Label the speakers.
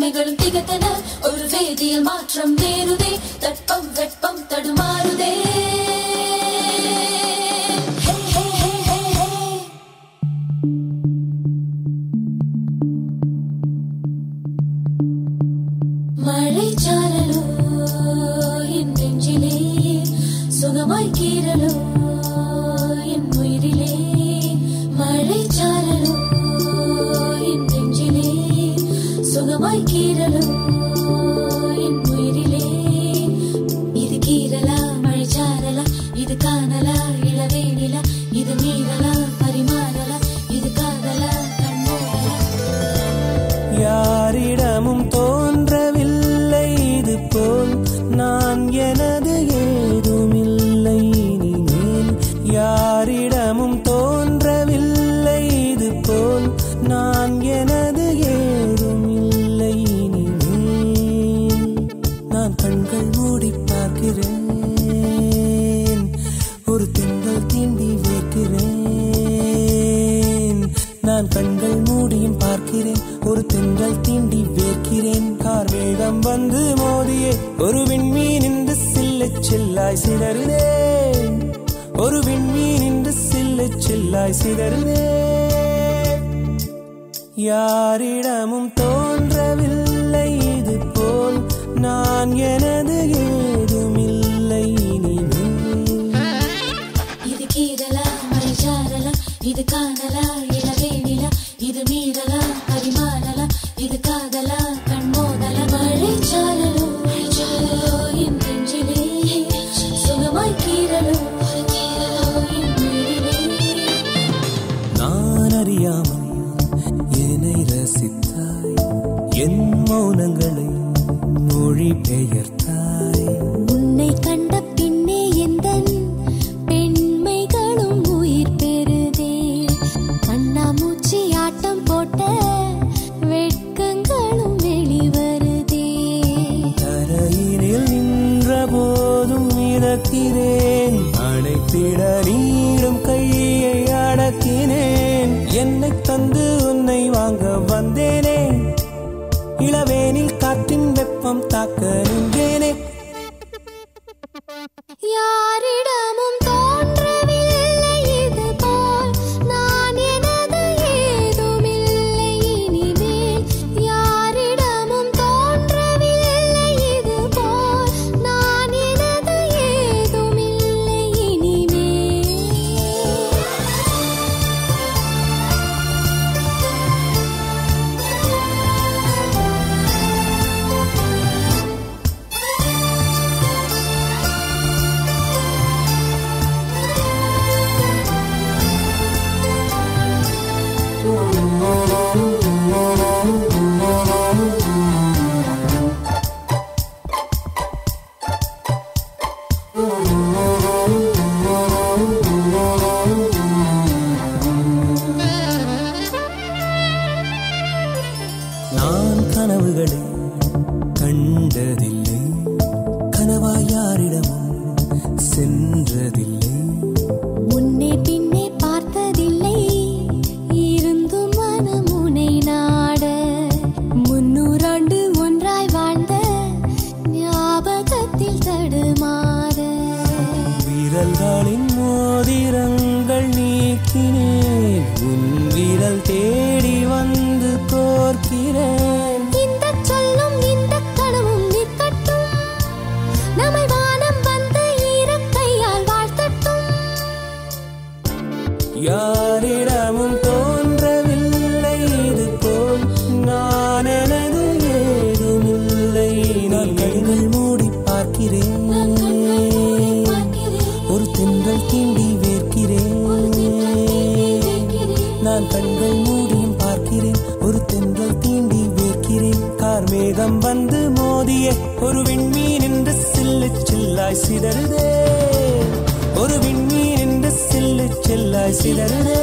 Speaker 1: தனிமைகளும் திகத்தன ஒரு வேதியியல் மாற்றம் நேருதே தட்பம் வெப்பம் தடுமாறுதே ஹே, ஹே, ஹே, ஹே, ஹே. மழை சாரலோ என் நெஞ்சிலே சுகமாய் கீரலோ என் உயிரிலே மழை சாரலோ என் நெஞ்சிலே சுகமாய் கீரலோ என் உயிரிலே இது கீரலா மழை சாரலா இது காணலா இளவேனிலா இது மீறலா பரிமாறலா இது காதலா கண்மூடலா
Speaker 2: யாரிடமும் தோன்றவில்லை இது போல் நான் எனது ஏதுமில்லை இனிமேல் யாரிடமும் தோன்றவில்லை இது போல் நான் எனது ஏதுமில்லை இனிமேல் நான் கண்கள் மூடி பார்க்கிறேன் ஒரு திங்கள் தீண்டி வேர்க்கிறேன் நான் கண்கள் மூடியும் பார்க்கிறேன் ஒரு தென்றல் தீண்டி வேர்க்கிறேன் கார் வேகம் வந்து மோதியே ஒரு விண்மீன் என்று சில்ல செல்லாய் சிதறினேன் ஒரு விண்மீன் என்று சில்ல செல்லாய் சிதறினேன் யாரிடமும் தோன்றவில்லை இது போல் நான் எனது ஏதுமில்லை இனிமேல்
Speaker 1: இது கீரலா மழை சாரலா இது காணலா இளவேனிலா இது மீறலா பரிமாறலா இது காதலா கண்மோதலா மழை சாரலோ மழை சாரலோ என் நெஞ்சிலே சுகமாய் கீரலோ கீரலோ என் உயிரிலே
Speaker 2: நான் அறியாமல் என்னை ரசித்தாய் என் மௌனங்களை மொழி பெயர்த்தாய்
Speaker 1: உன்னை கண்ட பின்னே எந்தன் பெண்மைகளும் உயிர் பெறுதே கண்ணாமூச்சி ஆட்டம் போட்ட வெட்கங்களும் வெளிவருதே
Speaker 2: தரையினில் நின்ற போதும் மிதக்கிறேன் அணைத்திட நீடும் கையை அடக்கினேன் என்னை தந்து உன்னை வாங்க வந்தேனே இளவேனில் காற்றின் வெப்பம் தாக்க நின்றேனே
Speaker 1: யாரிடமும் தோன்றவில்லை இது போல் நான் எனது ஏதுமில்லை இனிமேல் யாரிடமும் தோன்றவில்லை இது போல் நான் எனது ஏதுமில்லை இனிமேல்
Speaker 2: நான் கனவுகளை கண்டதில்லை கனவா யாரிடமும் சென்றதில்லை
Speaker 1: முன்னே பின்னே பார்த்ததில்லை இருந்தும் மனமுனை நாட முன்னூறாண்டு ஒன்றாய் வாழ்ந்த ஞாபகத்தில் தடுமாற
Speaker 2: விரல்களின் மோதிரங்கள் நீக்கினேன் உன் விரல் தேடி வந்து கோர்க்கிறேன்
Speaker 1: இந்த சொல்லும் இந்த கனவும் நிற்கட்டும் நம்மை வானம் வந்து ஈரக்கையால் வாழ்த்தட்டும்
Speaker 2: யாரிடமும் தோன்றவில்லை இது போல் நான் எனது ஏதுமில்லை நான் கண்கள் மூடி பார்க்கிறேன் ஒரு தென்றல் தீண்டி வேர்க்கிறேன் நான் கண்கள் மூடியும் பார்க்கிறேன் ஒரு தென்றல் தீண்டி வேர்க்கிறேன் கார் மேகம் வந்து மோதிய ஒரு விண்மீன் என்று சில்லு சில்லாய் சிதறுதே ஒரு விண்மீன் என்று சில்லு சில்லாய் சிதறுதே